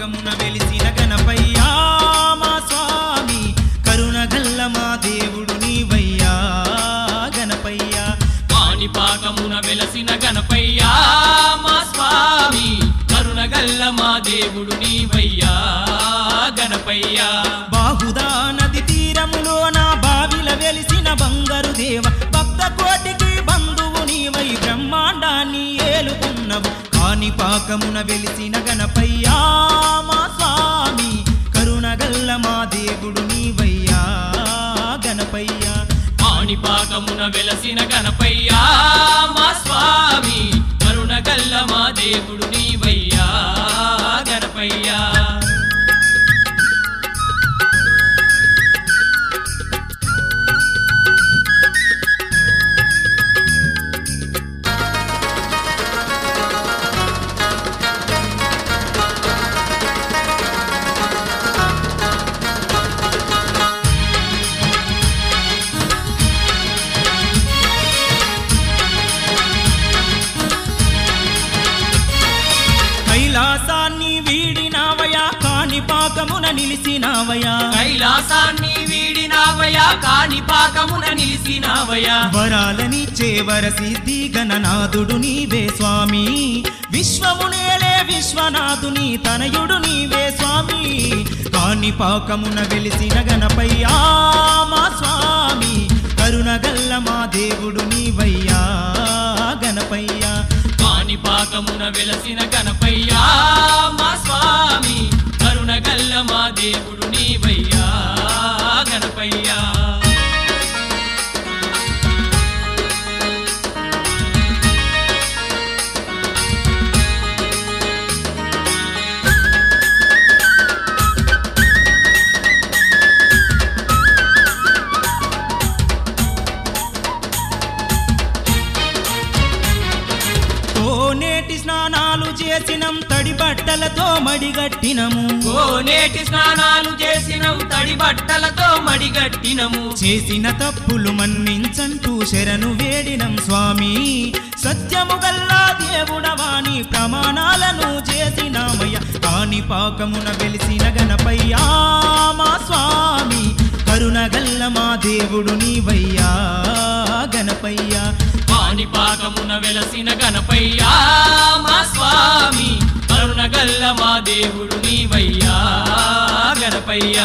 పాకమున వెలిసిన గణపయ్యా మా స్వామి కరుణగల్ల మా దేవుడు నీవయ్యా గణపయ్యా పానిపాకమున వెలసిన గణపయ్యా మా స్వామి కరుణగల్ల మా దేవుడు నీవయ్యా గణపయ్యా బాహుదా నది తీరములో నా బావిల వెలిసిన బంగారు దేవ భక్త కోటికి బంధువు నీవై బ్రహ్మాండాన్ని ఏలుకున్నవు కాని పాకమున వెలిసిన గణపయ్యా మా స్వామి కరుణగల్ల మా దేవుడు నీవయ్యా గణపయ్యా పానిపాకమున వెలసిన గణపయ్యా మా స్వామి కరుణగల్ల మా దేవుడు నీవయ్యా గణపయ్యా కైలాసాన్ని వీడినావయా కాని పాకమున నిలిసినావయా కైలాసాన్ని వీడినావయా కాణిపాకమున నిలిసినావయా వరాలని చేవర సిద్ధి గణనాథుడు నీవే స్వామి విశ్వమునేలే విశ్వనాథుని తనయుడు నీవే స్వామి కాని పాకమున వెలిసిన గణపయ్యా మా స్వామి కరుణగల్ల మా దేవుడు నీవయ్యా గణపయ్యా పానిపాకమున వెలసిన గణపయ్యా మా స్వామి కరుణగల్ల మా దేవుడు నీవయ్యా గణపయ్యా కోనేటి స్నానాలు చేసినం తడి బట్టలతో మడిగట్టినము కోనేటి స్నానాలు చేసినం తడి బట్టలతో మడిగట్టినము చేసిన తప్పులు మన్నించంటూ శరణు వేడినం స్వామి సత్యము గల్లా దేవుడవాని ప్రమాణాలను చేసినామయ్య కాని పాకమున వెలిసిన గణపయ్యా మా స్వామి కరుణగల్ల మా దేవుడు నీవయ్యా గణపయ్యా పానిపాకమున వెలసిన గణపయ్యా మా స్వామి కరుణగల్ల మా దేవుడు నీవయ్యా గణపయ్యా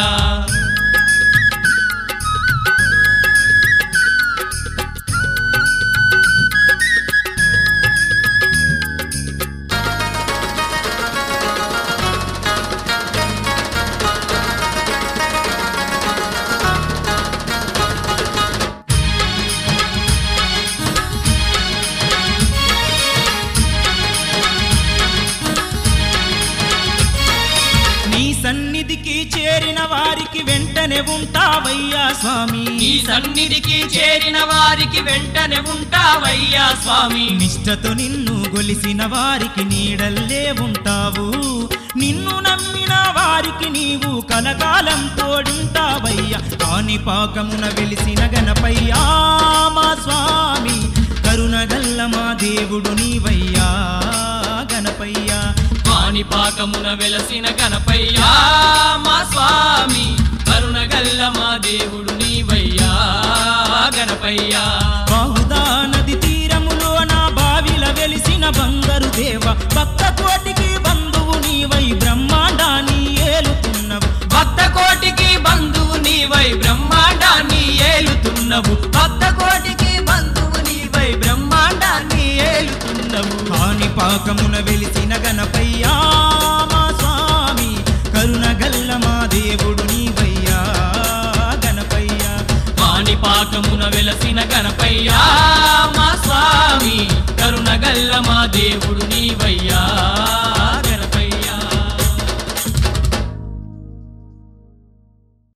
నీ సన్నిధికి చేరిన వారికి వెంటనే ఉంటావయ్యా స్వామి నీ సన్నిధికి చేరిన వారికి వెంటనే ఉంటావయ్యా స్వామి నిష్టతో నిన్ను గొలిసిన వారికి నీడల్లే ఉంటావు నిన్ను నమ్మిన వారికి నీవు కలకాలం తోడుంటావయ్యా కాని పాకమున వెలిసిన గణపయ్యా మా స్వామి కరుణగల్ల మా దేవుడు నీవయ్యా గణపయ్యా పానిపాకమున వెలసిన గణపయ్యా మా స్వామి కరుణగల్ల మా దేవుడు నీవయ్యా గణపయ్యా బాహుదా నది తీరములో నా బావిల వెలిసిన బంగారు దేవ భక్త కోటికి బంధువు నీవై బ్రహ్మాండాన్ని ఏలుతున్నవు భక్త కోటికి బంధువు నీవై బ్రహ్మాండాన్ని ఏలుతున్నవు భక్త కోటికి బంధువు నీవై బ్రహ్మాండాన్ని ఏలుతున్నవు కాని పాకమున వెలిసిన గణపయ్యా మా స్వామి కరుణగల్ల మా దేవుడు నీవయ్యా గణపయ్యా పానిపాకమున వెలసిన గణపయ్యా మా స్వామి కరుణగల్ల మా దేవుడు నీ